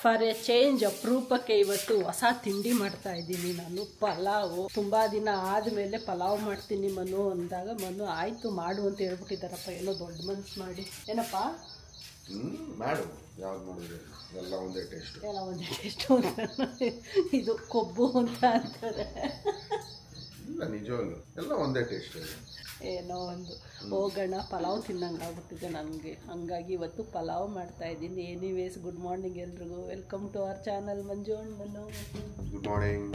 For A change ಅಪರೂಪಕ್ಕೆ ಇವತ್ತು ಹೊಸ ತಿಂಡಿ ಮಾಡ್ತಾ ಇದ್ದೀನಿ ನಾನು ಪಲಾವು ತುಂಬಾ ದಿನ ಆದಮೇಲೆ ಪಲಾವ್ ಮಾಡ್ತೀನಿ ಮನು ಅಂದಾಗ ಮನು ಆಯ್ತು ಮಾಡು ಅಂತ ಹೇಳ್ಬಿಟ್ಟಿದ್ದಾರಪ್ಪ ಏನೋ ದೊಡ್ಡ ಮನ್ಸು ಮಾಡಿ ಏನಪ್ಪ ಹ್ಮ್ ಮಾಡು ಯಾವ್ದು ಮಾಡಿದ್ರೆ ಎಲ್ಲ ಒಂದೇ ಟೇಸ್ಟ್ ಎಲ್ಲ ಒಂದೇ ಎಷ್ಟು ಇದು ಕೊಬ್ಬು ಅಂತ ಅಂತಾರೆ ಇಲ್ಲ ನಿಜವಾಗ್ಲು ಎಲ್ಲ ಒಂದೇ ಟೇಸ್ಟ್ ಏನೋ ಒಂದು ಹೋಗೋಣ ಪಲಾವ್ ತಿನ್ನಂಗೆ ಆಗ್ಬಿಟ್ಟಿದೆ ನನಗೆ ಹಂಗಾಗಿ ಇವತ್ತು ಪಲಾವ್ ಮಾಡ್ತಾ ಇದ್ದೀನಿ ಎನಿವೇಸ್ ಗುಡ್ ಮಾರ್ನಿಂಗ್ ಎಲ್ರಿಗೂ welcome to our channel Manju and Manu good morning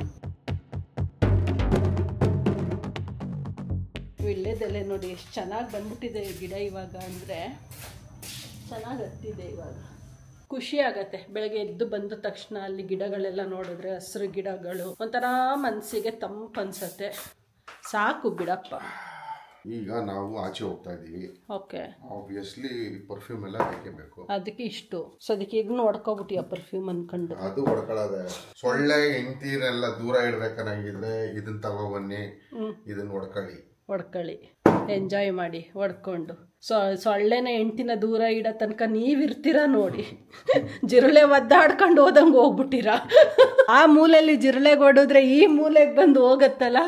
ವಿಳ್ಳೆದೆಲೆ ನೋಡಿ ಎಷ್ಟು ಚೆನ್ನಾಗಿ ಬಂದ್ಬಿಟ್ಟಿದೆ ಗಿಡ ಇವಾಗ ಅಂದರೆ ಚೆನ್ನಾಗಿ ಹತ್ತಿದೆ ಇವಾಗ ಖುಷಿ ಆಗತ್ತೆ ಬೆಳಗ್ಗೆ ಎದ್ದು ಬಂದ ತಕ್ಷಣ ಅಲ್ಲಿ ಗಿಡಗಳೆಲ್ಲ ನೋಡಿದ್ರೆ ಹಸಿರು ಗಿಡಗಳು ಒಂಥರ ಮನಸ್ಸಿಗೆ ತಂಪು ಅನ್ಸತ್ತೆ ಸಾಕು ಬಿಡಪ್ಪ ಈಗ ನಾವು ಆಚೆ ಹೋಗ್ತಾ ಇದೀವಿ ಓಕೆ ಆಬ್ವಿಯಸ್ಲಿ ಪರ್ಫ್ಯೂಮ್ ಎಲ್ಲ ಬೇಕೇ ಬೇಕು ಅದಕ್ಕೆ ಇಷ್ಟು ಸೊ ಅದಕ್ಕೆ ಈಗ ನೋಡ್ಕೊಬಿಟ್ಟು ಆ ಪರ್ಫ್ಯೂಮ್ ಅನ್ಕೊಂಡು ಅದು ಹೊಡ್ಕೊಳ್ಳೋದೆ ಸೊಳ್ಳೆ ಹೆಂಡ್ತೀರೆಲ್ಲ ದೂರ ಇಡ್ಬೇಕನ್ನಂಗಿದ್ರೆ ಇದನ್ನ ತಗೊಬನ್ನಿ ಇದನ್ನ ಹೊಡ್ಕೊಳ್ಳಿ ಹೊಡ್ಕೊಳ್ಳಿ ಎಂಜಾಯ್ ಮಾಡಿ ಹೊಡ್ಕೊಂಡು ಸೊ ಸೊಳ್ಳೆನ ಎಂಟಿನ ದೂರ ಇಡೋ ತನಕ ನೀವಿರ್ತೀರ ನೋಡಿ ಜಿರಳೆ ಒದ್ದಾಡ್ಕೊಂಡು ಹೋದಂಗೆ ಹೋಗ್ಬಿಟ್ಟಿರ ಆ ಮೂಲೆಯಲ್ಲಿ ಜಿರಳೆಗೆ ಹೊಡೆದ್ರೆ ಈ ಮೂಲೆಗೆ ಬಂದು ಹೋಗತ್ತಲ್ಲ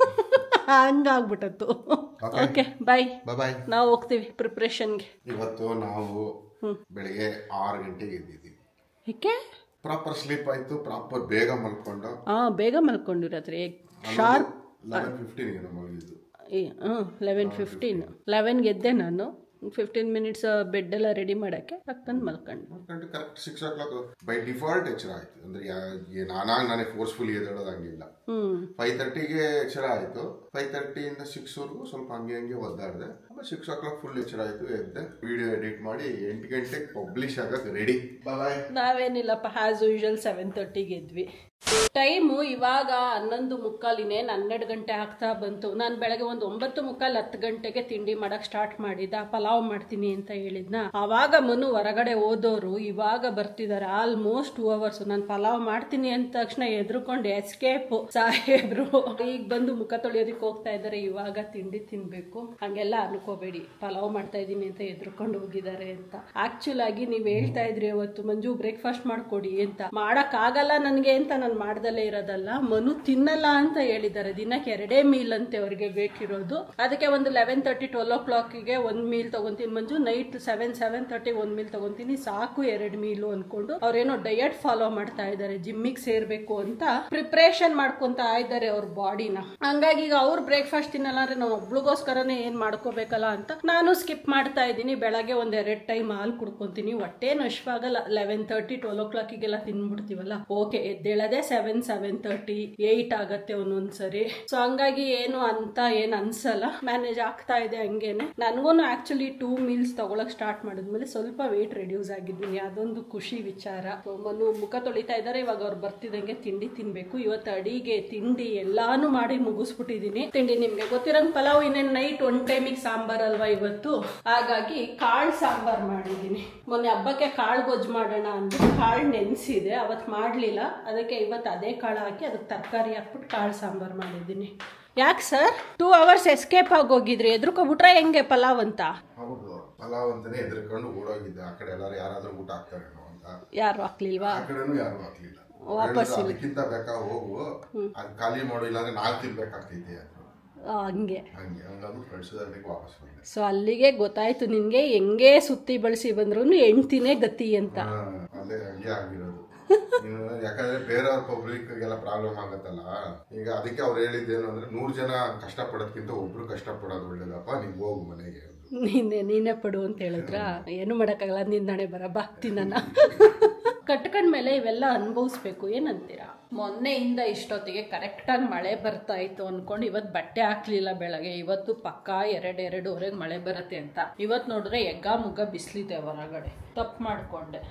ಹಂಗಾಗ್ಬಿಟ್ಟತ್ತು ಓಕೆ ಬಾಯ್ ಬಾಯ್ ಬಾಯ್ ನಾವು ಹೋಗ್ತೀವಿ ಪ್ರಿಪ್ರೇಷನ್ಗೆ ಇವತ್ತು ನಾವು ಬೆಳಿಗ್ಗೆ ಆರು ಗಂಟೆಗೆ ಎದ್ದಿದ್ದೀವಿ ಏಕೆ ಪ್ರಾಪರ್ ಸ್ಲೀಪ್ ಆಯ್ತು ಪ್ರಾಪರ್ ಬೇಗ ಮಲ್ಕೊಂಡು ಹಾಂ ಬೇಗ ಮಲ್ಕೊಂಡಿರತ್ರಿ ಶಾರ್ಪ್ ಲೆವೆನ್ ಫಿಫ್ಟೀನ್ ಏನೋ ಮಲಗಿದ್ದು ಹ್ಞೂ ಲೆವೆನ್ ಫಿಫ್ಟೀನ್ ಲೆವೆನ್ಗೆ ಎದ್ದೆ ನಾನು ಫಿಫ್ಟೀನ್ ಮಿನಿಟ್ಸ್ ಬೆಡ್ ಎಲ್ಲ ರೆಡಿ ಮಾಡೋಕ್ಕೆ ಟಕ್ಕಂದು ಮಲ್ಕೊಂಡು ಮಲ್ಕೊಂಡು correct six o'clock by default ಎಚ್ಚರ ಆಯ್ತು ಅಂದ್ರೆ ಯಾ- ಏ- ನಾನಾಗ ನಾನೇ ಫೋರ್ಸ್ಫುಲಿ ಎದ್ದೇಳೋದು ಹಂಗಿಲ್ಲ ಹ್ಞೂ ಫೈವ್ ತರ್ಟಿಗೆ ಎಚ್ಚರ ಆಯ್ತು ಫೈವ್ ತರ್ಟಿಯಿಂದ ಸಿಕ್ಸ್ ವರ್ಗು ಸ್ವಲ್ಪ ಹಂಗೆ ಹಂಗೆ ಒದ್ದಾಡಿದೆ ಆಮೇಲೆ ಸಿಕ್ಸ್ ಓ ಕ್ಲಾಕ್ ಫುಲ್ ಎಚ್ಚರ ಆಯ್ತು ಎದ್ದೆ ವಿಡಿಯೋ ಎಡಿಟ್ ಮಾಡಿ ಎಂಟು ಗಂಟೆಗೆ ಪಬ್ಲಿಷ್ ಆಗಕ್ಕೆ ರೆಡಿ ಬಾಯ್ ನಾವೇನಿಲ್ಲಪ್ಪ ಆ್ಯಸ್ ಯೂಶುವಲ್ ಸೆವೆನ್ ತರ್ಟಿಗೆ ಎದ್ವಿ ಟೈಮು ಇವಾಗ ಹನ್ನೊಂದು ಮುಕ್ಕಾಲಿನೇನು ಹನ್ನೆರಡು ಗಂಟೆ ಆಗ್ತಾ ಬಂತು ನಾನು ಬೆಳಗ್ಗೆ ಒಂದು ಒಂಬತ್ತು ಮುಕ್ಕಾಲು ಹತ್ತು ಗಂಟೆಗೆ ತಿಂಡಿ ಮಾಡಕ್ ಸ್ಟಾರ್ಟ್ ಮಾಡಿದ್ದ ಪಲಾವ್ ಮಾಡ್ತೀನಿ ಅಂತ ಹೇಳಿದ್ನ ಆವಾಗ ಮನು ಹೊರಗಡೆ ಓದೋರು ಇವಾಗ ಬರ್ತಿದ್ದಾರೆ ಆಲ್ಮೋಸ್ಟ್ ಟೂ ಅವರ್ಸ್ ನಾನು ಪಲಾವ್ ಮಾಡ್ತೀನಿ ಅಂದ ತಕ್ಷಣ ಎದ್ರುಕೊಂಡು ಎಸ್ಕೇಪ್ ಸಾಹೇಬ್ರು ಈಗ ಬಂದು ಮುಖ ತೊಳೆಯೋದಕ್ಕೆ ಹೋಗ್ತಾ ಇದ್ದಾರೆ ಇವಾಗ ತಿಂಡಿ ತಿನ್ಬೇಕು ಹಂಗೆಲ್ಲ ಅನ್ಕೋಬೇಡಿ ಪಲಾವ್ ಮಾಡ್ತಾ ಇದ್ದೀನಿ ಅಂತ ಎದ್ರುಕೊಂಡು ಹೋಗಿದ್ದಾರೆ ಅಂತ ಆಕ್ಚುಲ್ ಆಗಿ ನೀವ್ ಹೇಳ್ತಾ ಇದ್ರಿ ಅವತ್ತು ಮಂಜು ಬ್ರೇಕ್ಫಾಸ್ಟ್ ಮಾಡ್ಕೊಡಿ ಅಂತ ಮಾಡಕ್ ಆಗಲ್ಲ ನನ್ಗೆ ಅಂತ ನಾನು ಮಾಡ್ದಲೇ ಇರೋದಲ್ಲ ಮನು ತಿನ್ನಲ್ಲ ಅಂತ ಹೇಳಿದ್ದಾರೆ ದಿನಕ್ಕೆ ಎರಡೇ ಮೀಲ್ ಅಂತೆ ಅವ್ರಿಗೆ ಬೇಕಿರೋದು ಅದಕ್ಕೆ ಒಂದು ಲೆವೆನ್ ತರ್ಟಿ ಟ್ವೆಲ್ ಓ ಕ್ಲಾಕಿಗೆ ಒಂದ್ ಮೀಲ್ ತಗೊಂತೀನಿ Manju night seven seven thirty ಒಂದ್ ಮೀಲ್ ತಗೊಂತೀನಿ ಸಾಕು ಎರಡು ಮೀಲು ಅನ್ಕೊಂಡು ಅವ್ರೇನೋ ಡಯಟ್ ಫಾಲೋ ಮಾಡ್ತಾ ಇದ್ದಾರೆ ಜಿಮ್ಮಿಗೆ ಸೇರ್ಬೇಕು ಅಂತ ಪ್ರಿಪ್ರೇಷನ್ ಮಾಡ್ಕೊಂತ ಇದ್ದಾರೆ ಅವ್ರ ಬಾಡಿನ ಹಂಗಾಗಿ ಈಗ ಅವ್ರು ಬ್ರೇಕ್ಫಾಸ್ಟ್ ತಿನ್ನಲ್ಲ ಅಂದ್ರೆ ನಾವು ಒಬ್ಳಿಗೋಸ್ಕರನೇ ಏನ್ ಮಾಡ್ಕೋಬೇಕಲ್ಲ ಅಂತ ನಾನು ಸ್ಕಿಪ್ ಮಾಡ್ತಾ ಇದ್ದೀನಿ ಬೆಳಗ್ಗೆ ಒಂದ್ ಎರಡ್ ಟೈಮ್ ಹಾಲು ಕುಡ್ಕೊಂತೀನಿ ಹೊಟ್ಟೆನು ಅಶ್ವಾಗಲ್ಲ ಲೆವೆನ್ ತರ್ಟಿ ಟ್ವೆಲ್ ಓ ಕ್ಲಾಕಿಗೆಲ್ಲ ತಿನ್ಬಿಡ್ತೀವಲ್ಲ ಓಕೆ ಎದ್ದೇಳದೆ ಸೆವೆನ್ ಸೆವೆನ್ ತರ್ಟಿ ಏಯ್ಟ್ ಆಗತ್ತೆ ಒಂದೊಂದ್ಸರಿ ಸೊ ಹಂಗಾಗಿ ಏನು ಅಂತ ಏನ್ ಅನ್ಸಲ್ಲ ಮ್ಯಾನೇಜ್ ಆಗ್ತಾ ಇದೆ ಹಂಗೇನೆ ನನಗೂ ಆಕ್ಚುಲಿ ಟೂ ಮೀಲ್ಸ್ ತಗೊಳಕ್ ಸ್ಟಾರ್ಟ್ ಮಾಡಿದ್ಮೇಲೆ ಸ್ವಲ್ಪ ವೇಟ್ ರೆಡ್ಯೂಸ್ ಆಗಿದ್ದೀನಿ ಅದೊಂದು ಖುಷಿ ವಿಚಾರ So, ಮನು ಮುಖ ತೊಳಿತಾ ಇದ್ದಾರೆ ಇವಾಗ ಅವ್ರು ಬರ್ತಿದಂಗೆ ತಿಂಡಿ ತಿನ್ಬೇಕು ಇವತ್ತು ಅಡಿಗೆ ತಿಂಡಿ ಎಲ್ಲಾನು ಮಾಡಿ ಮುಗಿಸ್ಬಿಟ್ಟಿದೀನಿ ತಿಂಡಿ ನಿಮ್ಗೆ ಗೊತ್ತಿರಂಗ್ ಪಲಾವ್ ಇನ್ನೇನ್ ನೈಟ್ ಒನ್ ಟೈಮಿಗೆ ಸಾಂಬಾರ್ ಅಲ್ವಾ ಇವತ್ತು ಹಾಗಾಗಿ ಕಾಳು ಸಾಂಬಾರ್ ಮಾಡಿದ್ದೀನಿ ಮೊನ್ನೆ ಹಬ್ಬಕ್ಕೆ ಕಾಳು ಗೊಜ್ಜು ಮಾಡೋಣ ಅಂದ್ಬಿಟ್ಟು ಕಾಳು ನೆನೆಸಿದೆ ಅವತ್ತು ಮಾಡಲಿಲ್ಲ ಅದಕ್ಕೆ ಇವತ್ತು ಅದೇ ಕಾಳು ಹಾಕಿ ಅದಕ್ಕೆ ತರಕಾರಿ ಹಾಕ್ಬಿಟ್ಟು ಕಾಳು ಸಾಂಬಾರ್ ಮಾಡಿದ್ದೀನಿ ಯಾಕೆ ಸರ್ ಟೂ ಅವರ್ಸ್ ಎಸ್ಕೇಪ್ ಆಗೋಗಿದ್ರಿ ಎದ್ರುಕೊಬಿಟ್ರೆ ಹೆಂಗೆ ಪಲಾವ್ ಅಂತ ಹೌದು ಪಲಾವ್ ಅಂತಾನೆ ಎದ್ರಕೊಂಡು ಓಡೋಗಿದ್ದೆ ಆ ಕಡೆ ಎಲ್ಲಾರು ಯಾರಾದ್ರೂ ಊಟ ಹಾಕ್ತಾರೇನೋ ಅಂತ ಯಾರು ಹಾಕ್ಲಿಲ್ವಾ ಆ ಕಡೆನೂ ಯಾರು ಹಾಕ್ಲಿಲ್ಲ ವಾಪಸ್ ಹೇಳಿದ್ರು, ಅದಕ್ಕಿಂತ ಬೇಕಾ ಹೋಗು ಅದ್ ಖಾಲಿ ಮಾಡು ಇಲ್ಲಾಂದ್ರೆ ನಾಲ್ಕು ತಿನ್ಬೇಕಾಗ್ತೈತೆ ಅಂದ್ರು ಆ, ಹಂಗೆ ಹಂಗೆ ಹಂಗಂದು ಫ್ರೆಂಡ್ಸ್ ವಾಪಸ್ ಬಂದೆ ಸೊ ಅಲ್ಲಿಗೆ ಗೊತ್ತಾಯ್ತು ನಿನ್ಗೆ ಹೆಂಗೆ ಸುತ್ತಿ ಬಳಸಿ ಬಂದ್ರು ಹೆಂಡ್ತಿನೇ ಗತಿ ಅಂತ ಹಾ, ಅಲ್ಲೇ ಹಂಗೆ ಆಗಿರೋದು ಇನ್ನು ಯಾಕಂದ್ರೆ ಬೇರೆಯವ್ರ ಪಬ್ಲಿಕ್ ಎಲ್ಲ ಪ್ರಾಬ್ಲಮ್ ಆಗತ್ತಲ್ಲ ಈಗ ಅದಕ್ಕೆ ಅವ್ರು ಹೇಳಿದ್ದೇನು ಅಂದ್ರೆ ನೂರ್ ಜನ ಕಷ್ಟ ಪಡೋದ್ಕಿಂತ ಒಬ್ರು ಕಷ್ಟ ಪಡೋದು ಒಳ್ಳೇದಪ್ಪ ನೀವ್ ಹೋಗು ಮನೆಗೆ ಅಂದ್ರು. ನೀನೆ ನೀನೇ ಪಡು ಅಂತ ಹೇಳಿದ್ರ ಏನು ಮಾಡೋಕ್ಕಾಗಲ್ಲ ನಿಂದಣೆ ಬರ ಬಾ ತಿನ್ನಣ ಕಟ್ಕೊಂಡ್ಮೇಲೆ ಇವೆಲ್ಲ ಅನುಭವಿಸ್ಬೇಕು ಏನಂತೀರಾ ಮೊನ್ನೆಯಿಂದ ಇಷ್ಟೊತ್ತಿಗೆ ಕರೆಕ್ಟಾಗಿ ಮಳೆ ಬರ್ತಾ ಇತ್ತು ಅನ್ಕೊಂಡು ಇವತ್ತು ಬಟ್ಟೆ ಹಾಕ್ಲಿಲ್ಲ ಬೆಳಗ್ಗೆ ಇವತ್ತು ಪಕ್ಕಾ ಎರಡು ಎರಡೂವರೆಗೆ ಮಳೆ ಬರುತ್ತೆ ಅಂತ ಇವತ್ತು ನೋಡಿದ್ರೆ ಎಗ್ಗ ಮುಗ್ಗ ಬಿಸಿಲಿದೆ ಹೊರಗಡೆ ತಪ್ಪು ಮಾಡ್ಕೊಂಡೆ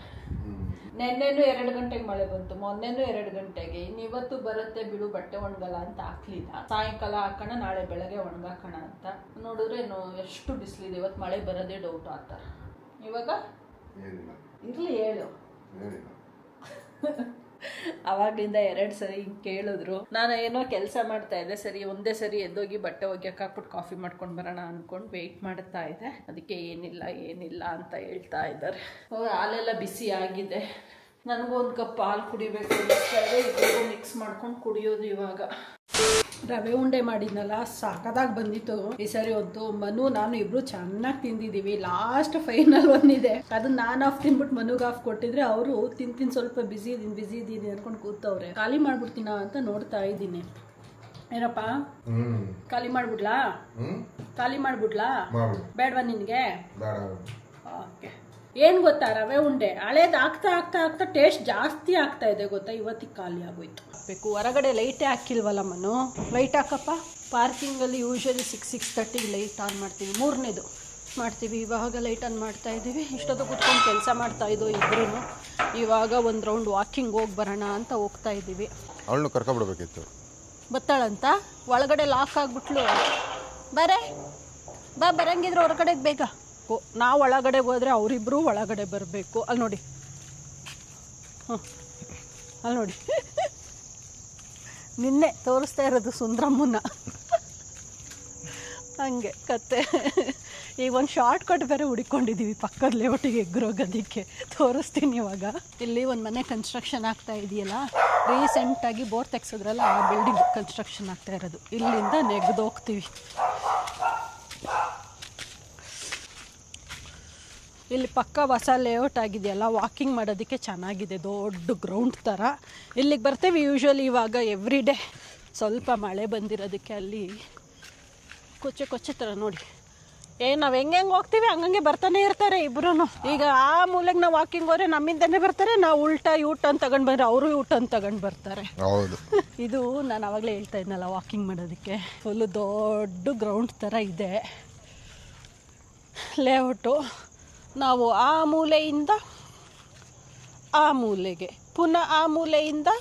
ನೆನ್ನೆನೂ ಎರಡು ಗಂಟೆಗೆ ಮಳೆ ಬಂತು ಮೊನ್ನೆನೂ ಎರಡು ಗಂಟೆಗೆ ಇನ್ನು ಇವತ್ತು ಬರುತ್ತೆ ಬಿಡು ಬಟ್ಟೆ ಒಣಗಲ್ಲ ಅಂತ ಹಾಕ್ಲಿಲ್ಲ ಸಾಯಂಕಾಲ ಹಾಕೋಣ ನಾಳೆ ಬೆಳಗ್ಗೆ ಒಣಗಾಕೋಣ ಅಂತ ನೋಡಿದ್ರೆ ನೋ ಎಷ್ಟು ಬಿಸಿಲಿದೆ ಇವತ್ತು ಮಳೆ ಬರೋದೇ ಡೌಟ್ ಆ ಥರ ಇವಾಗ ಏನಿಲ್ಲ ಇರಲಿ ಹೇಳು ಏನಿಲ್ಲ ಅವಾಗ್ಲಿಂದ ಎರಡು ಸರಿ ಹಿಂಗ್ ಕೇಳಿದ್ರು ನಾನು ಏನೋ ಕೆಲಸ ಮಾಡ್ತಾ ಇದ್ದೆ ಸರಿ ಒಂದೇ ಸರಿ ಎದ್ದೋಗಿ ಬಟ್ಟೆ ಒಗ್ಯಕ್ಕೆ ಹಾಕ್ಬಿಟ್ಟು ಕಾಫಿ ಮಾಡ್ಕೊಂಡು ಬರೋಣ ಅನ್ಕೊಂಡು ವೆಯ್ಟ್ ಮಾಡ್ತಾ ಇದ್ದೆ ಅದಕ್ಕೆ ಏನಿಲ್ಲ ಏನಿಲ್ಲ ಅಂತ ಹೇಳ್ತಾ ಇದ್ದಾರೆ ಅವ್ರು ಹಾಲೆಲ್ಲ ಬಿಸಿ ಆಗಿದೆ ನನಗೂ ಒಂದು ಕಪ್ ಹಾಲು ಕುಡಿಬೇಕು ಅನ್ನಿಸ್ತಾ ಇದೆ ಇಬ್ಬರಿಗೂ ಮಿಕ್ಸ್ ಮಾಡ್ಕೊಂಡು ಕುಡಿಯೋದು ಇವಾಗ ರವೆ ಉಂಡೆ ಮಾಡಿದ್ನಲ್ಲ ಸಾಕದಾಗಿ ಬಂದಿತ್ತು ಈ ಸರಿ ಒಂದು ಮನು ನಾನು ಇಬ್ರು ಚೆನ್ನಾಗಿ ತಿಂದಿದ್ದೀವಿ ಲಾಸ್ಟ್ ಫೈನಲ್ ಒಂದಿದೆ ಅದನ್ನ ನಾನು ಆಫ್ ತಿನ್ಬಿಟ್ಟು ಮನುಗೆ ಆಫ್ ಕೊಟ್ಟಿದ್ರೆ ಅವರು ತಿನ್ ತಿನ್ ಸ್ವಲ್ಪ ಬಿಸಿ ಇದೀನಿ ಬಿಸಿ ಇದ್ದೀನಿ ಅನ್ಕೊಂಡು ಕೂತವ್ರೆ ಖಾಲಿ ಮಾಡ್ಬಿಡ್ತೀನ ಅಂತ ನೋಡ್ತಾ ಇದ್ದೀನಿ ಏನಪ್ಪ ಹ್ಮ್ ಖಾಲಿ ಮಾಡ್ಬಿಡ್ಲಾ ಹ್ಮ್ ಖಾಲಿ ಮಾಡ್ಬಿಡ್ಲಾ ಮಾಡು ಬೇಡವಾ ನಿನಗೆ ಬೇಡ ಓಕೆ ಏನು ಗೊತ್ತಾ ರವೆ ಉಂಡೆ ಹಳೇದು ಆಗ್ತಾ ಆಗ್ತಾ ಆಗ್ತಾ ಟೇಸ್ಟ್ ಜಾಸ್ತಿ ಆಗ್ತಾ ಇದೆ ಗೊತ್ತಾ ಇವತ್ತಿಗೆ ಖಾಲಿ ಆಗೋಯ್ತು ಬೇಕು ಹೊರಗಡೆ ಲೈಟೇ ಹಾಕಿಲ್ವಲ್ಲ ಮನು ಲೈಟ್ ಹಾಕಪ್ಪ ಪಾರ್ಕಿಂಗಲ್ಲಿ ಯೂಶಲಿ ಸಿಕ್ಸ್ ಸಿಕ್ಸ್ ತರ್ಟಿಗೆ ಲೈಟ್ ಆನ್ ಮಾಡ್ತೀವಿ ಮೂರನೇದು ಮಾಡ್ತೀವಿ ಇವಾಗ ಲೈಟ್ ಆನ್ ಮಾಡ್ತಾ ಇದ್ದೀವಿ ಇಷ್ಟೊತ್ತು ಕುತ್ಕೊಂಡು ಕೆಲಸ ಮಾಡ್ತಾ ಇದ್ದೋ ಇಬ್ರು ಇವಾಗ ಒಂದು ರೌಂಡ್ ವಾಕಿಂಗ್ ಹೋಗಿ ಬರೋಣ ಅಂತ ಹೋಗ್ತಾ ಇದ್ದೀವಿ ಅವಳನ್ನು ಕರ್ಕೊಬಿಡ್ಬೇಕಿತ್ತು ಬತ್ತಾಳಂತ ಒಳಗಡೆ ಲಾಕ್ ಆಗ್ಬಿಟ್ಲು ಬರೇ ಬಾ ಬರಂಗಿದ್ರೆ ಹೊರಗಡೆ ಬೇಗ ಓ ನಾವು ಒಳಗಡೆ ಹೋದ್ರೆ ಅವರಿಬ್ಬರು ಒಳಗಡೆ ಬರಬೇಕು ಅಲ್ಲಿ ನೋಡಿ ಹ್ಞೂ ಅಲ್ಲಿ ನೋಡಿ ನಿನ್ನೆ ತೋರಿಸ್ತಾ ಇರೋದು ಸುಂದ್ರಮ್ಮನ ಹಂಗೆ ಕತೆ ಈಗ ಒಂದು ಶಾರ್ಟ್ ಕಟ್ ಬೇರೆ ಹುಡ್ಕೊಂಡಿದ್ದೀವಿ ಪಕ್ಕದ ಲೇಔಟಿಗೆ ಎಗ್ರೋಗೋದಕ್ಕೆ ತೋರಿಸ್ತೀನಿ ಇವಾಗ ಇಲ್ಲಿ ಒಂದು ಮನೆ ಕನ್ಸ್ಟ್ರಕ್ಷನ್ ಆಗ್ತಾ ಇದೆಯಲ್ಲ ರೀಸೆಂಟಾಗಿ ಬೋರ್ ತೆಗ್ಸಿದ್ರಲ್ಲ ಆ ಬಿಲ್ಡಿಂಗ್ ಕನ್ಸ್ಟ್ರಕ್ಷನ್ ಆಗ್ತಾ ಇರೋದು ಇಲ್ಲಿಂದ ನೆಗೆದು ಹೋಗ್ತೀವಿ ಇಲ್ಲಿ ಪಕ್ಕ ಹೊಸ ಲೇಔಟ್ ಆಗಿದೆಯಲ್ಲ ವಾಕಿಂಗ್ ಮಾಡೋದಕ್ಕೆ ಚೆನ್ನಾಗಿದೆ ದೊಡ್ಡ ಗ್ರೌಂಡ್ ಥರ ಇಲ್ಲಿಗೆ ಬರ್ತೇವೆ ಯೂಶ್ವಲಿ ಇವಾಗ ಎವ್ರಿ ಡೇ ಸ್ವಲ್ಪ ಮಳೆ ಬಂದಿರೋದಕ್ಕೆ ಅಲ್ಲಿ ಕೊಚ್ಚೆ ಕೊಚ್ಚೆ ಥರ ನೋಡಿ ಏ ನಾವು ಹೆಂಗೆ ಹೆಂಗೆ ಹೋಗ್ತೀವಿ ಹಂಗಂಗೆ ಬರ್ತಾನೆ ಇರ್ತಾರೆ ಇಬ್ರು ಈಗ ಆ ಮೂಲೆಗೆ ನಾವು ವಾಕಿಂಗ್ ಹೋದ್ರೆ ನಮ್ಮಿಂದನೇ ಬರ್ತಾರೆ ನಾವು ಉಲ್ಟಾ ಯೂ ಟರ್ನ್ ತಗೊಂಡು ಬಂದ್ರೆ ಅವರು ಯೂ ಟರ್ನ್ ತಗೊಂಡು ಬರ್ತಾರೆ ಹೌದು ಇದು ನಾನು ಆವಾಗಲೇ ಹೇಳ್ತಾ ಇದ್ನಲ್ಲ ವಾಕಿಂಗ್ ಮಾಡೋದಕ್ಕೆ ಫುಲ್ಲು ದೊಡ್ಡ ಗ್ರೌಂಡ್ ಥರ ಇದೆ ಲೇಔಟು ನಾವು ಆ ಮೂಲೆಯಿಂದ ಆ ಮೂಲೆಗೆ ಪುನಃ ಆ ಮೂಲೆಯಿಂದ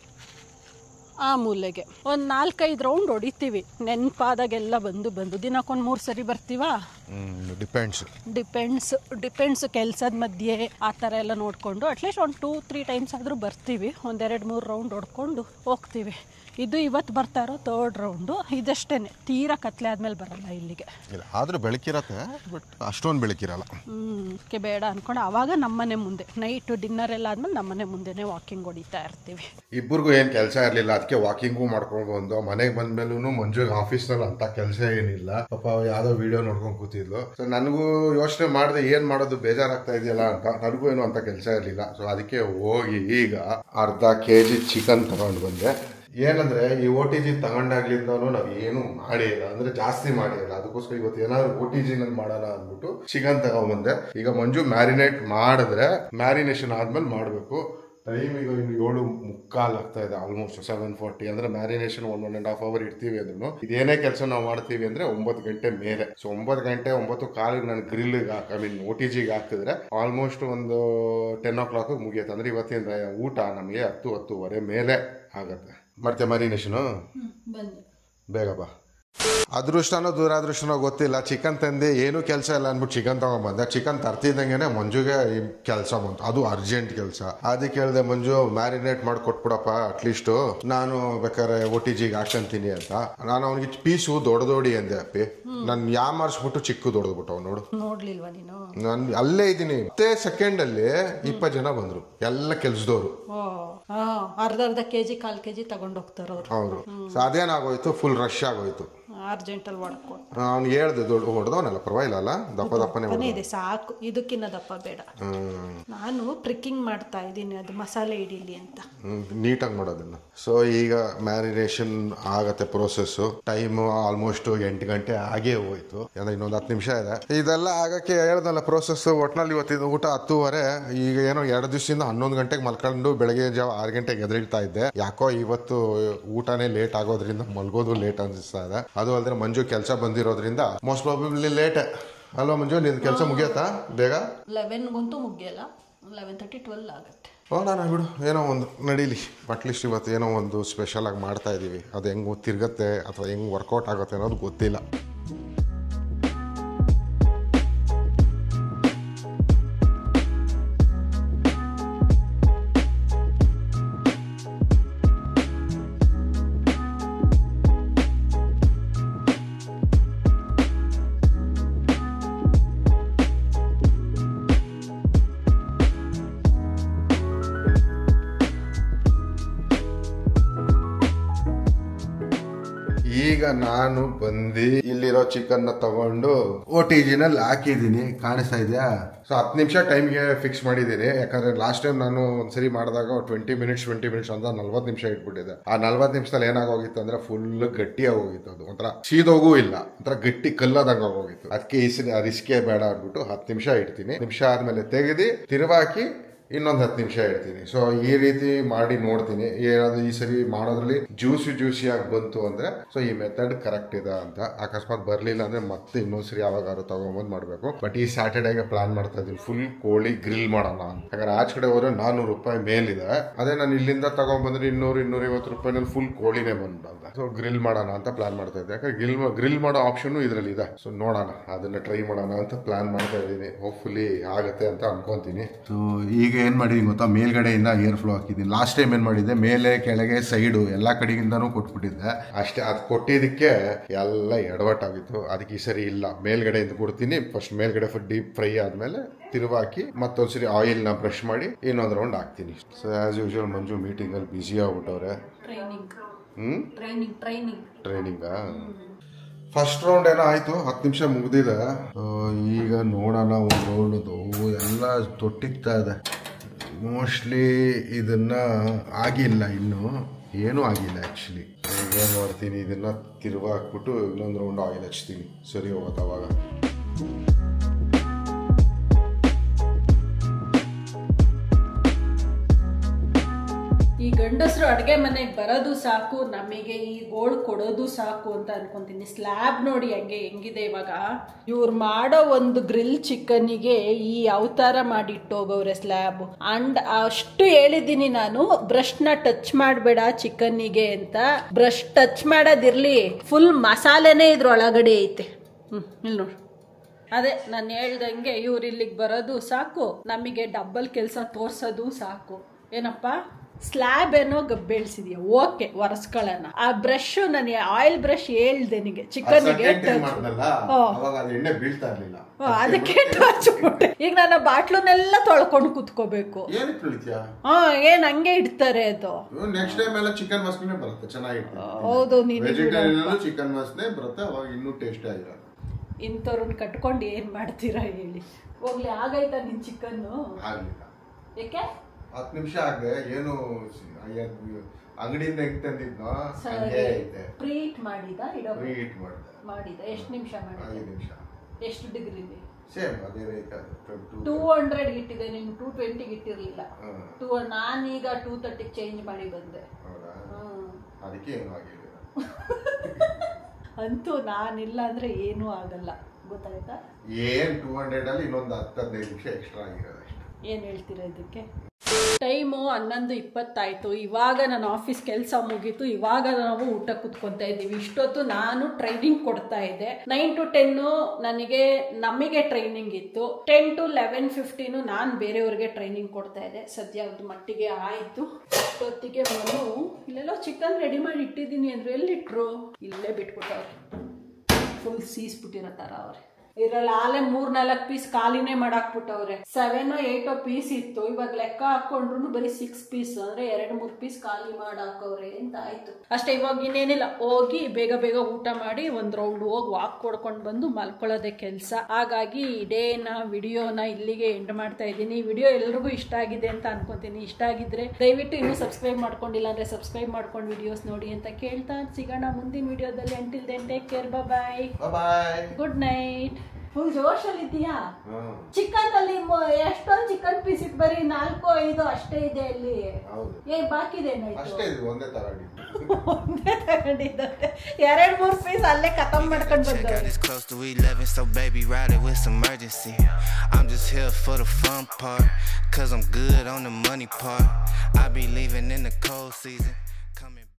ಆ ಮೂಲೆಗೆ ಒಂದು ನಾಲ್ಕೈದು ರೌಂಡ್ ಹೊಡಿತೀವಿ ನೆನಪಾದಾಗೆಲ್ಲ ಬಂದು ಬಂದು ದಿನಕ್ಕೊಂದು ಮೂರು ಸರಿ ಬರ್ತೀವಾ ಡಿಪೆಂಡ್ಸ್ ಡಿಪೆಂಡ್ಸ್ ಡಿಪೆಂಡ್ಸ್ ಕೆಲಸದ ಮಧ್ಯೆ ಆ ಥರ ಎಲ್ಲ ನೋಡಿಕೊಂಡು ಅಟ್ಲೀಸ್ಟ್ ಒಂದು ಟೂ ತ್ರೀ ಟೈಮ್ಸ್ ಆದರೂ ಬರ್ತೀವಿ ಒಂದೆರಡು ಮೂರು ರೌಂಡ್ ಹೊಡ್ಕೊಂಡು ಹೋಗ್ತೀವಿ ಇದು ಇವತ್ತು ಬರ್ತಾ ಇರೋ ತರ್ಡ್ ರೌಂಡು ಇದಷ್ಟೇ ತೀರಾ ಕತ್ಲೆ ಆದಮೇಲೆ ಬರಲ್ಲ ಇಲ್ಲಿಗೆ ಇಲ್ಲ ಆದ್ರೂ ಬೆಳಕಿರತ್ತೆ ಬಟ್ ಅಷ್ಟೊಂದು ಬೆಳಕಿರಲ್ಲ ಹ್ಞೂ ಬೇಡ ಅಂದ್ಕೊಂಡು ಆವಾಗ ನಮ್ಮನೆ ಮುಂದೆ ನೈಟು ಡಿನ್ನರ್ ಎಲ್ಲ ಆದಮೇಲೆ ನಮ್ಮನೆ ಮುಂದೆನೇ ವಾಕಿಂಗ್ ಹೊಡಿತಾ ಇರ್ತೀವಿ ಇಬ್ಬರಿಗೂ ಏನು ಕೆಲಸ ಇರಲಿಲ್ಲ ಅದಕ್ಕೆ ವಾಕಿಂಗು ಮಾಡ್ಕೊಂಡು ಬಂದು ಮನೆಗೆ ಬಂದ್ಮೇಲೂ ಮಂಜುಗೆ ಆಫೀಸ್ನಲ್ಲಿ ಅಂತ ಕೆಲಸ ಏನಿಲ್ಲ ಪಾಪ ಯಾವ್ದೋ ವಿಡಿಯೋ ನೋಡ್ಕೊಂಡು ಕೂತಿದ್ಲು ಸೊ ನನಗೂ ಯೋಚನೆ ಮಾಡಿದೆ ಏನ್ ಮಾಡೋದು ಬೇಜಾರಾಗ್ತಾ ಇದೆಯಲ್ಲ ಅಂತ ನನಗೂ ಏನು ಅಂತ ಕೆಲಸ ಇರಲಿಲ್ಲ ಸೊ ಅದಕ್ಕೆ ಹೋಗಿ ಈಗ ಅರ್ಧ ಕೆ ಜಿ ಚಿಕನ್ ತಗೊಂಡು ಬಂದೆ ಏನಂದ್ರೆ ಈ ಓ ಟಿ ಜಿ ತಗೊಂಡಾಗ್ಲಿಂದನೂ ನಾವ್ ಏನು ಮಾಡೇ ಇಲ್ಲ ಅಂದ್ರೆ ಜಾಸ್ತಿ ಮಾಡೇ ಇಲ್ಲ ಅದಕ್ಕೋಸ್ಕರ ಇವತ್ತು ಏನಾದ್ರು ಓ ಟಿ ಜಿ ನಲ್ಲಿ ಮಾಡೋಣ ಅಂದ್ಬಿಟ್ಟು ಚಿಕನ್ ತಗೊಂಡ್ಬಂದೆ ಈಗ ಮಂಜು ಮ್ಯಾರಿನೇಟ್ ಮಾಡಿದ್ರೆ ಮ್ಯಾರಿನೇಷನ್ ಆದ್ಮೇಲೆ ಮಾಡಬೇಕು ಟೈಮ್ ಈಗ ಇನ್ನು ಏಳು ಮುಕ್ಕಾಲ್ ಆಗ್ತಾ ಇದೆ ಆಲ್ಮೋಸ್ಟ್ ಸೆವೆನ್ ಫಾರ್ಟಿ ಅಂದ್ರೆ marination one one and half hour ಇಡ್ತೀವಿ ಅಂದ್ರೂ ಇದೇನೇ ಕೆಲಸ ನಾವು ಮಾಡ್ತೀವಿ ಅಂದ್ರೆ ಒಂಬತ್ತು ಗಂಟೆ ಮೇಲೆ ಸೊ ಒಂಬತ್ತು ಗಂಟೆ ಒಂಬತ್ತು ಕಾಲಿಗೆ ನಾನು grill I mean O T ಜಿಗೆ ಹಾಕಿದ್ರೆ ಆಲ್ಮೋಸ್ಟ್ ಒಂದು ಟೆನ್ ಓ ಕ್ಲಾಕ್ ಮುಗಿಯುತ್ತೆ ಅಂದ್ರೆ ಇವತ್ತಿನ ಊಟ ನಮಗೆ ಹತ್ತು ಹತ್ತುವರೆ ಮೇಲೆ ಆಗತ್ತೆ ಮತ್ತೆ ಮ್ಯಾರಿನೇಷನು ಬಂದು ಬೇಗ ಬಾ ಅದೃಷ್ಟನೋ ದುರಾದೃಷ್ಟನೋ ಗೊತ್ತಿಲ್ಲ ಚಿಕನ್ ತಂದೆ ಏನು ಕೆಲಸ ಇಲ್ಲ ಅಂದ್ಬಿಟ್ಟು ಚಿಕನ್ ತಗೊಂಡ್ಬಂದೆ ಚಿಕನ್ ತರ್ತಿದ್ದಂಗೆನೆ ಮಂಜುಗೆ ಈ ಕೆಲಸ ಬಂತು ಅದು ಅರ್ಜೆಂಟ್ ಕೆಲಸ ಅದಕ್ಕೆ ಹೇಳ್ದೆ ಮಂಜು ಮ್ಯಾರಿನೇಟ್ ಮಾಡಿ ಕೊಟ್ಬಿಡಪ್ಪ ಅಟ್ಲೀಸ್ಟ್ ನಾನು ಬೇಕಾದ್ರೆ ಒ ಟಿ ಜಿಗೆ ಹಾಕಂತೀನಿ ಅಂತ ನಾನು ಅವನಿಗೆ ಪೀಸು ದೊಡ್ಡದೋಡಿ ಅಂದೆ ಅಪ್ಪಿ ನಾನು ಯಾಮಾರಿಸ್ಬಿಟ್ಟು ಚಿಕ್ಕ ದೊಡ್ಡದ್ಬಿಟ್ಟು ಅವ್ನು ನೋಡು ನೋಡ್ಲಿಲ್ವಾ ನೀನು ನಾನು ಅಲ್ಲೇ ಇದ್ದೀನಿ ಮತ್ತೆ ಸೆಕೆಂಡ್ ಅಲ್ಲಿ ಇಪ್ಪತ್ತು ಜನ ಬಂದ್ರು ಎಲ್ಲ ಕೆಲ್ಸದವ್ರು ಓ ಹಾಂ ಅರ್ಧ ಅರ್ಧ ಕೆ ಜಿ ಕಾಲು ಕೆ ಜಿ ತಗೊಂಡೋಗ್ತಾರೆ ಅವರು ಅವರು ಸೊ ಅದೇನಾಗೋಯ್ತು ಫುಲ್ ರಶ್ ಆಗೋಯ್ತು ಅರ್ಜೆಂಟಲ್ಲಿ ಒಡ್ಕೊ ಅವ್ನಿಗೆ ಹೇಳ್ದೆ ದೊಡ್ಡ ಹೊಡೆದವನಲ್ಲ ಪರವಾಗಿಲ್ಲ ಅಲ್ಲ ದಪ್ಪ ದಪ್ಪನೇ ದಪ್ಪನೇ ಇದೆ ಸಾಕು ಇದಕ್ಕಿನ್ನ ದಪ್ಪ ಬೇಡ ಹ್ಮ್ ನಾನು ಪ್ರಿಕ್ಕಿಂಗ್ ಮಾಡ್ತಾ ಇದ್ದೀನಿ ಅದು ಮಸಾಲೆ ಹಿಡೀಲಿ ಅಂತ ನೀಟಾಗಿ ಮಾಡೋದನ್ನ ಸೊ ಈಗ ಮ್ಯಾರಿನೇಷನ್ ಆಗತ್ತೆ ಪ್ರೋಸೆಸ್ಸು ಟೈಮ್ ಆಲ್ಮೋಸ್ಟ್ ಎಂಟು ಗಂಟೆ ಆಗೇ ಹೋಯ್ತು ಅಂದ್ರೆ ಇನ್ನೊಂದು ಹತ್ತು ನಿಮಿಷ ಇದೆ ಇದೆಲ್ಲ ಆಗಕ್ಕೆ ಹೇಳ್ದಲ್ಲ ಪ್ರೋಸೆಸ್ ಒಟ್ನಲ್ಲಿ ಇವತ್ತಿನ ಊಟ ಹತ್ತುವರೆ ಈಗ ಏನೋ ಎರಡು ದಿವಸದಿಂದ ಹನ್ನೊಂದು ಗಂಟೆಗೆ ಮಲ್ಕೊಂಡು ಬೆಳಗ್ಗೆ ಜಾವ ಆರು ಗಂಟೆಗೆ ಎದುರಿಳ್ತಾ ಇದ್ದೆ ಯಾಕೋ ಇವತ್ತು ಊಟನೇ ಲೇಟ್ ಆಗೋದ್ರಿಂದ ಮಲ್ಗೋದು ಲೇಟ್ ಅನಿಸ್ತಾ ಇದೆ ಅದು ಅಲ್ಲದೆ ಮಂಜು ಕೆಲಸ ಬಂದಿರೋದ್ರಿಂದ ಮೋಸ್ಟ್ ಪ್ರಾಬಬ್ಲಿ ಲೇಟ್ ಅಲ್ವಾ ಮಂಜು ನಿನ್ ಕೆಲಸ ಮುಗಿಯತ್ತಾ ಬೇಗ ಲೆವೆನ್ಗಂತೂ ಮುಗಿಯಲ್ಲ ಲೆವೆನ್ ತರ್ಟಿ ಟ್ವೆಲ್ ಆಗುತ್ತೆ ನೋಡೋಣ ಬಿಡು ಏನೋ ಒಂದು ನಡೀಲಿ ಅಟ್ಲೀಸ್ಟ್ ಇವತ್ತು ಏನೋ ಒಂದು ಸ್ಪೆಷಲ್ ಆಗಿ ಮಾಡ್ತಾ ಇದೀವಿ ಅದು ಹೆಂಗೆ ತಿರ್ಗತ್ತೆ ಅಥವಾ ಹೆಂಗೆ ವರ್ಕೌಟ್ ಆಗುತ್ತೆ ಅನ್ನೋದು ಗೊತ್ತಿಲ್ಲ ಈಗ ನಾನು ಬಂದು ಇಲ್ಲಿರೋ ಚಿಕನ್ ನ ತಗೊಂಡು ಓ ಟಿ ಜಿನಲ್ಲಿ ಹಾಕಿದೀನಿ ಕಾಣಿಸ್ತಾ ಇದೆಯಾ ಸೊ ಹತ್ತು ನಿಮಿಷ ಟೈಮ್ಗೆ ಫಿಕ್ಸ್ ಮಾಡಿದ್ದೀನಿ ಯಾಕಂದ್ರೆ ಲಾಸ್ಟ್ ಟೈಮ್ ನಾನು ಒಂದ್ಸರಿ ಮಾಡಿದಾಗ ಟ್ವೆಂಟಿ ಮಿನಿಟ್ಸ್ ಟ್ವೆಂಟಿ ಮಿನಿಟ್ಸ್ ಅಂತ ನಲ್ವತ್ತು ನಿಮಿಷ ಇಟ್ಬಿಟ್ಟಿದ್ದೆ ಆ ನಲ್ವತ್ತು ನಿಮಿಷದಲ್ಲಿ ಏನಾಗೋಗಿತ್ತು ಅಂದ್ರೆ ಫುಲ್ ಗಟ್ಟಿಯಾಗಿ ಹೋಗಿತ್ತು ಅದು ಒಂಥರ ಸೀದೋಗೂ ಇಲ್ಲ ಒಂಥರ ಗಟ್ಟಿ ಕಲ್ಲದಂಗ ಹೋಗಿತ್ತು ಅದಕ್ಕೆ ಈ ಸರಿ ರಿಸ್ಕೇ ಬೇಡ ಅಂದ್ಬಿಟ್ಟು ಹತ್ತು ನಿಮಿಷ ಇಡ್ತೀನಿ ನಿಮಿಷ ಆದ್ಮೇಲೆ ತೆಗೆದು ತಿರುವಾಕಿ ಇನ್ನೊಂದು ಹತ್ತು ನಿಮಿಷ ಇಡ್ತೀನಿ ಸೊ ಈ ರೀತಿ ಮಾಡಿ ನೋಡ್ತೀನಿ ಏನಾದ್ರು ಈ ಸರಿ ಮಾಡೋದ್ರಲ್ಲಿ ಜ್ಯೂಸಿ ಜ್ಯೂಸಿ ಆಗಿ ಬಂತು ಅಂದ್ರೆ ಸೊ ಈ ಮೆಥಡ್ ಕರೆಕ್ಟ್ ಇದೆ ಅಂತ ಅಕಸ್ಮಾತ್ ಬರ್ಲಿಲ್ಲ ಅಂದ್ರೆ ಮತ್ತೆ ಇನ್ನೊಂದ್ ಸರಿ ಯಾವಾಗಾದ್ರು ತಗೊಂಬಂದ್ ಮಾಡ್ಬೇಕು ಬಟ್ ಈ ಸ್ಯಾಟರ್ಡೇಗೆ ಪ್ಲಾನ್ ಮಾಡ್ತಾ ಇದ್ದೀನಿ ಫುಲ್ ಕೋಳಿ ಗ್ರಿಲ್ ಮಾಡೋಣ ಅಂತ ಯಾಕಂದ್ರೆ ಆಚೆ ಕಡೆ ಹೋದ್ರೆ ನಾನೂರು ರೂಪಾಯಿ ಮೇಲಿದೆ ಅದೇ ನಾನು ಇಲ್ಲಿಂದ ತಗೊಂಡ್ಬಂದ್ರೆ ಇನ್ನೂರು ಇನ್ನೂರ ಐವತ್ತು ರೂಪಾಯಿನಲ್ಲಿ ಫುಲ್ ಕೋಳಿನೇ ಬಂದ್ಬಂದ ಸೊ ಗ್ರಿಲ್ ಮಾಡೋಣ ಅಂತ ಪ್ಲಾನ್ ಮಾಡ್ತಾ ಇದ್ದೆ ಯಾಕಂದ್ರೆ ಗ್ರಿಲ್ ಗ್ರಿಲ್ ಮಾಡೋ ಆಪ್ಷನ್ ಇದ್ರಲ್ಲಿ ಇದೆ ಸೊ ನೋಡೋಣ ಅದನ್ನ ಟ್ರೈ ಮಾಡೋಣ ಅಂತ ಪ್ಲಾನ್ ಮಾಡ್ತಾ ಇದ್ದೀನಿ ಹೋಪ್ಫುಲಿ ಆಗತ್ತೆ ಅಂತ ಅನ್ಕೊಂತೀನಿ ಸೊ ಈಗ ಏನ್ ಮಾಡಿದೀನಿ ಗೊತ್ತಾ ಮೇಲ್ಗಡೆಯಿಂದ ಏರ್ ಫ್ಲೋ ಹಾಕಿದ್ದೀನಿ ಲಾಸ್ಟ್ ಟೈಮ್ ಏನ್ ಮಾಡಿದ್ದೆ ಮೇಲೆ ಕೆಳಗೆ ಸೈಡು ಎಲ್ಲಾ ಕಡೆಗಿಂದನೂ ಕೊಟ್ಬಿಟ್ಟಿದ್ದೆ ಅಷ್ಟೇ ಅದು ಕೊಟ್ಟಿದ್ದಕ್ಕೆ ಎಲ್ಲ ಎಡವಟ್ಟಾಗಿತ್ತು ಅದಕ್ಕೆ ಈ ಸರಿ ಇಲ್ಲ ಮೇಲ್ಗಡೆಯಿಂದ ಕೊಡ್ತೀನಿ ಫಸ್ಟ್ ಮೇಲ್ಗಡೆ ಫುಲ್ ಡೀಪ್ ಫ್ರೈ ಆದ್ಮೇಲೆ ತಿರುವಾಕಿ ಮತ್ತೊಂದ್ಸರಿ ಆಯಿಲ್ ನ ಬ್ರಷ್ ಮಾಡಿ ಇನ್ನೊಂದು ರೌಂಡ್ ಹಾಕ್ತೀನಿ so as usual Manju meeting ಅಲ್ಲಿ ಬಿಸಿ ಆಗ್ಬಿಟ್ಟವ್ರೆ ಟ್ರೈನಿಂಗ್ ಹ್ಮ್ ಟ್ರೈನಿಂಗ್ ಟ್ರೈನಿಂಗ್ ಟ್ರೈನಿಂಗಾ ಫಸ್ಟ್ ರೌಂಡ್ ಏನೋ ಆಯ್ತು ಹತ್ತು ನಿಮಿಷ ಮುಗ್ದಿದೆ ಆ, ಈಗ ನೋಡೋಣ ಒಂದು ರೌಂಡ್ ಎಲ್ಲ ತೊಟ್ಟಿಗ್ತಾ ಇದೆ ಮೋಸ್ಟ್ಲಿ ಇದನ್ನ ಆಗಿಲ್ಲ ಇನ್ನು ಏನೂ ಆಗಿಲ್ಲ ಆ್ಯಕ್ಚುಲಿ ಈಗ ಏನು ಮಾಡ್ತೀನಿ ಇದನ್ನ ತಿರುವಾ ಹಾಕ್ಬಿಟ್ಟು ಇನ್ನೊಂದು ರೌಂಡ್ ಆಯಿಲ್ ಹಚ್ತೀನಿ ಸರಿ ಹೋಗುತ್ತೆ ಅವಾಗ ಈ ಗಂಡಸರು ಅಡುಗೆ ಮನೆಗೆ ಬರೋದು ಸಾಕು ನಮಗೆ ಈ ಗೋಳು ಕೊಡೋದು ಸಾಕು ಅಂತ ಅನ್ಕೊಂತೀನಿ ಸ್ಲ್ಯಾಬ್ ನೋಡಿ ಹಂಗೆ ಹೆಂಗಿದೆ ಇವಾಗ ಇವ್ರು ಮಾಡೋ ಒಂದು ಗ್ರಿಲ್ ಚಿಕನ್ನಿಗೆ ಈ ಅವತಾರ ಮಾಡಿ ಇಟ್ಟೋಗವ್ರೆ ಸ್ಲ್ಯಾಬ್ ಅಂಡ್ ಅಷ್ಟು ಹೇಳಿದ್ದೀನಿ ನಾನು ಬ್ರಷ್ನ ಟಚ್ ಮಾಡಬೇಡ ಚಿಕನ್ನಿಗೆ ಅಂತ ಬ್ರಷ್ ಟಚ್ ಮಾಡೋದಿರ್ಲಿ ಫುಲ್ ಮಸಾಲೆನೇ ಇದ್ರೊಳಗಡೆ ಐತೆ ಹ್ಮ್ ಇಲ್ಲಿ ನೋಡಿ ಅದೇ ನಾನು ಹೇಳ್ದಂಗೆ ಇವ್ರು ಇಲ್ಲಿಗೆ ಬರೋದು ಸಾಕು ನಮಗೆ ಡಬ್ಬಲ್ ಕೆಲಸ ತೋರ್ಸೋದು ಸಾಕು ಏನಪ್ಪ ಸ್ಲ್ಯಾಬ್ ಏನೋ ಬೆಳೆಸಿದ್ಯಾ ಓಕೆ ಒರೆಸ್ಕೊಳ್ಳೋಣ ಆ ಬ್ರಷ್ ನಾನು ಆಯಿಲ್ ಬ್ರಷ್ ಹೇಳ್ದೆ ನಿಗೆ ಚಿಕನ್ಗೆ ಅವಾಗ ಅದು ಎಣ್ಣೆ ಬೀಳ್ತಾ ಇರ್ಲಿಲ್ಲ ಅದಕ್ಕೆ ಟಚ್ ಬಿಟ್ಟೆ ಈಗ ನಾನು ಬಾಟ್ಲನ್ನೆಲ್ಲ ತೊಳ್ಕೊಂಡು ಕುತ್ಕೋಬೇಕು ಏನಕ್ಕೆ ತುಳಿತ್ಯಾ ಹಾ ಏನ್ ಹಂಗೆ ಇಡ್ತಾರೆ ಅದು ನೆಕ್ಸ್ಟ್ ಟೈಮ್ ಎಲ್ಲ ಚಿಕನ್ ವಾಸನೆ ಬರುತ್ತೆ ಚೆನ್ನಾಗಿರುತ್ತೆ ಹೌದು ನೀನು ವೆಜಿಟೇರಿಯನ್ ಚಿಕನ್ ವಾಸನೆ ಬರುತ್ತೆ ಅವಾಗ ಇನ್ನೂ ಟೇಸ್ಟ್ ಆಗಿರುತ್ತೆ ಇಂಥವ್ರನ್ನ ಕಟ್ಕೊಂಡು ಏನ್ ಮಾಡ್ತೀರಾ ಹೇಳಿ ಹೋಗ್ಲಿ ಆಗೈತಾ ನಿನ್ ಚಿಕನ್ನು ಆಗ್ಲಿಲ್ಲ ಏಕೆ ಹತ್ತು ನಿಮಿಷ ಆಗಿದೆ ಏನು ಅಂಗಡಿಯಿಂದ ಹೆಂಗ್ ತಂದಿದ್ನೋ ಹಂಗೆ ಐತೆ ಪ್ರೀಟ್ ಮಾಡಿದ ಇಡೋ ರೀಹೀಟ್ ಮಾಡಿದೆ ಮಾಡಿದ ಎಷ್ಟು ನಿಮಿಷ ಮಾಡಿದ ಐದು ನಿಮಿಷ ಎಷ್ಟು ಡಿಗ್ರಿಲಿ ಸೇಮ್ ಅದೇ ರೈತ ಟೂ ಹಂಡ್ರೆಡ್ ಇಟ್ಟಿದೆ ನೀನು ಟೂ ಟ್ವೆಂಟಿಗೆ ಇಟ್ಟಿರ್ಲಿಲ್ಲ ಟೂ ನಾನೀಗ ಟೂ ತರ್ಟಿಗೆ ಚೇಂಜ್ ಮಾಡಿ ಬಂದೆ ಹೌದಾ ಹ್ಮ್. ಅದಕ್ಕೆ ಏನು ಆಗಿಲ್ಲ ಅಂತೂ ನಾನಿಲ್ಲ ಅಂದ್ರೆ ಏನೂ ಆಗಲ್ಲ ಗೊತ್ತಾಯ್ತಾ ಏನ್ ಟೂ ಹಂಡ್ರೆಡ್ ಅಲ್ಲಿ ಇನ್ನೊಂದು ಹತ್ತು ಹದಿನೈದು ನಿಮಿಷ ಎಕ್ಸ್ಟ್ರಾ ಆಗಿರೋದು ಅಷ್ಟೇ ಏನ್ ಹೇಳ್ತೀರಾ ಇದಕ್ಕೆ ಟೈಮು ಹನ್ನೊಂದು ಇಪ್ಪತ್ತಾಯ್ತು ಇವಾಗ ನನ್ನ ಆಫೀಸ್ ಕೆಲಸ ಮುಗೀತು ಇವಾಗ ನಾವು ಊಟ ಕುತ್ಕೊತಾ ಇದ್ದೀವಿ ಇಷ್ಟೊತ್ತು ನಾನು ಟ್ರೈನಿಂಗ್ ಕೊಡ್ತಾ ಇದ್ದೆ ನೈನ್ ಟು ಟೆನ್ನು ನನಗೆ ನಮಗೆ ಟ್ರೈನಿಂಗ್ ಇತ್ತು ಟೆನ್ ಟು ಲೆವೆನ್ ಫಿಫ್ಟೀನು ನಾನು ಬೇರೆಯವ್ರಿಗೆ ಟ್ರೈನಿಂಗ್ ಕೊಡ್ತಾ ಇದ್ದೆ ಸದ್ಯ ಒಂದು ಮಟ್ಟಿಗೆ ಆಯಿತು ಅಷ್ಟೊತ್ತಿಗೆ ಮನು ಇಲ್ಲೆಲ್ಲೋ ಚಿಕನ್ ರೆಡಿ ಮಾಡಿ ಇಟ್ಟಿದ್ದೀನಿ ಅಂದ್ರೆ ಎಲ್ಲಿಟ್ರು ಇಲ್ಲೇ ಬಿಟ್ಬಿಟ್ಟವ್ರೆ ಫುಲ್ ಸೀಸ್ಬಿಟ್ಟಿರೋ ಥರ ಅವ್ರೆ ಇದ್ರಲ್ಲಿ ಆಲೆ ಮೂರ್ ನಾಲ್ಕು ಪೀಸ್ ಖಾಲಿನೇ ಮಾಡಾಕ್ಬಿಟ್ಟವ್ರೆ ಸೆವೆನ್ ಏಟೋ ಪೀಸ್ ಇತ್ತು ಇವಾಗ ಲೆಕ್ಕ ಹಾಕೊಂಡ್ರು ಬರೀ ಸಿಕ್ಸ್ ಪೀಸ್ ಅಂದ್ರೆ ಎರಡ್ ಮೂರ್ ಪೀಸ್ ಖಾಲಿ ಮಾಡಾಕವ್ರೆ ಅಂತ ಆಯ್ತು ಅಷ್ಟೇ ಇವಾಗ ಇನ್ನೇನಿಲ್ಲ ಹೋಗಿ ಬೇಗ ಬೇಗ ಊಟ ಮಾಡಿ ಒಂದ್ ರೌಂಡ್ ಹೋಗಿ ವಾಕ್ ಕೊಡ್ಕೊಂಡು ಬಂದು ಮಲ್ಕೊಳ್ಳೋದೇ ಕೆಲಸ ಹಾಗಾಗಿ ಈ ಡೇನ ವಿಡಿಯೋನ ಇಲ್ಲಿಗೆ ಎಂಡ್ ಮಾಡ್ತಾ ಇದ್ದೀನಿ ವಿಡಿಯೋ ಎಲ್ರಿಗೂ ಇಷ್ಟ ಆಗಿದೆ ಅಂತ ಅನ್ಕೊಂತೀನಿ ಇಷ್ಟ ಆಗಿದ್ರೆ ದಯವಿಟ್ಟು ಇನ್ನೂ ಸಬ್ಸ್ಕ್ರೈಬ್ ಮಾಡ್ಕೊಂಡಿಲ್ಲ ಅಂದ್ರೆ ಸಬ್ಸ್ಕ್ರೈಬ್ ಮಾಡ್ಕೊಂಡು ವಿಡಿಯೋಸ್ ನೋಡಿ ಅಂತ ಕೇಳ್ತಾ ಸಿಗೋಣ ಮುಂದಿನ ವಿಡಿಯೋದಲ್ಲಿ until then take care bye bye good night full ಜೋಶಲ್ಲಿ ಇದೆಯಾ ಹ್ಮ್ ಚಿಕನ್ ಅಲ್ಲಿ ಮ- ಎಷ್ಟೊಂದು ಚಿಕನ್ ಪೀಸ್ ಇತ್ತು ಬರೀ ನಾಲ್ಕು ಐದು ಅಷ್ಟೇ ಇದೆ ಅಲ್ಲಿ ಹೌದು ಏ ಬಾಕಿದೇನಾಯ್ತು ಅಷ್ಟೇ ಇದು ಒಂದೇ ತಗೊಂಡಿದ್ದು ಒಂದೇ ತಗೊಂಡಿದ್ದಾರೆ ಎರಡ್ ಮೂರ್ ಪೀಸ್ ಅಲ್ಲೇ ಖತಮ್ ಮಾಡ್ಕೊಂಡು Check out ಬಂದವ್ರೆ it's close to 11, so baby ride it with some urgency. I'm just here for the fun part, cause I'm good on the money part. I be leaving in the cold season. Coming